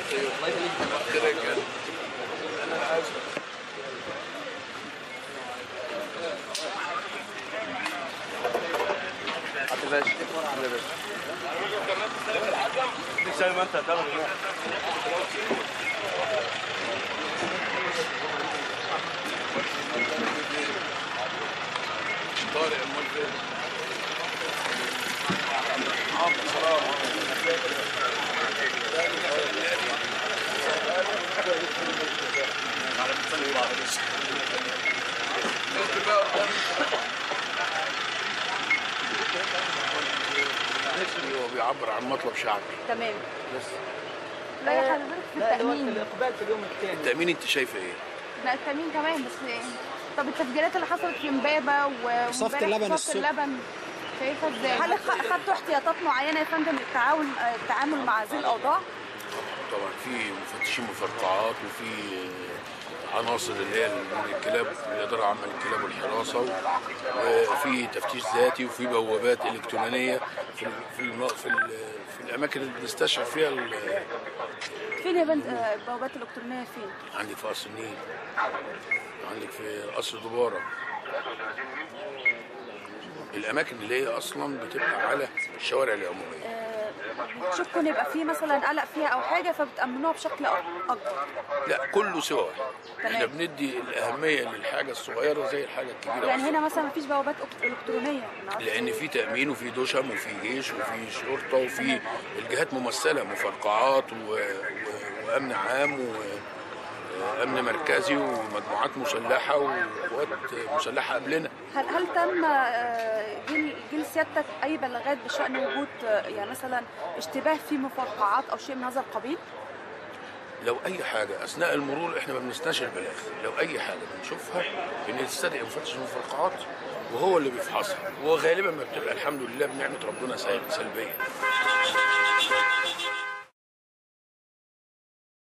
الله يخليك كده كده انا عايز حط باشا حط باشا زي ما انت هتعمل طارق امال فين؟ اه بصراحه على بنسلم بعض شفت بقى قدام هو بيعبر عن مطلب شعبي تمام بس لا يا حضرتك في لا دلوقتي التأمين الاقبال في اليوم الثاني التأمين انت شايفه ايه؟ لا التأمين كمان بس يعني طب التفجيرات اللي حصلت في امبابة و- صفت وامبارح اللبن صفت الصبح. اللبن شايفة ازاي؟ هل خ- خدتوا احتياطات معينه يا فندم للتعاون آه، التعامل مع هذه الاوضاع؟ طبعا في مفتشين مفرقعات وفي عناصر اللي هي من الكلاب الإدارة العامة للكلاب والحراسة وفي تفتيش ذاتي وفي بوابات إلكترونية في ال- في الم- في, ال- في الأماكن اللي بنستشعر فيها ال- فين يا بنت آه، البوابات الالكترونيه فين؟ عندك في قصر النيل عندك في قصر دبارة الأماكن اللي هي أصلا بتبقى على الشوارع العمومية آه، بتشكوا ان يبقى في مثلا قلق فيها او حاجه فبتامنوها بشكل أك- اكبر لا كله سوا واحد تمام. احنا بندي الأهمية للحاجة الصغيرة زي الحاجة الكبيرة يعني أصلاً. هنا مثلا مفيش بوابات أك- الكترونيه أنا عارفة. لان في تامين وفي دشم وفي جيش وفي شرطه وفي الجهات ممثله مفرقعات و... و... وامن عام و... وامن مركزي ومجموعات مسلحه وقوات مسلحه قبلنا هل هل تم آه، جيل جيل سيادتك اي بلاغات بشان وجود آه، يعني مثلا اشتباه في مفرقعات او شيء من هذا القبيل؟ لو اي حاجه اثناء المرور احنا ما بنستناش البلاغ لو اي حاجه بنشوفها بنستدعي مفتش المفرقعات وهو اللي بيفحصها وغالبا ما بتبقى الحمد لله بنعمه ربنا سل- سلبيه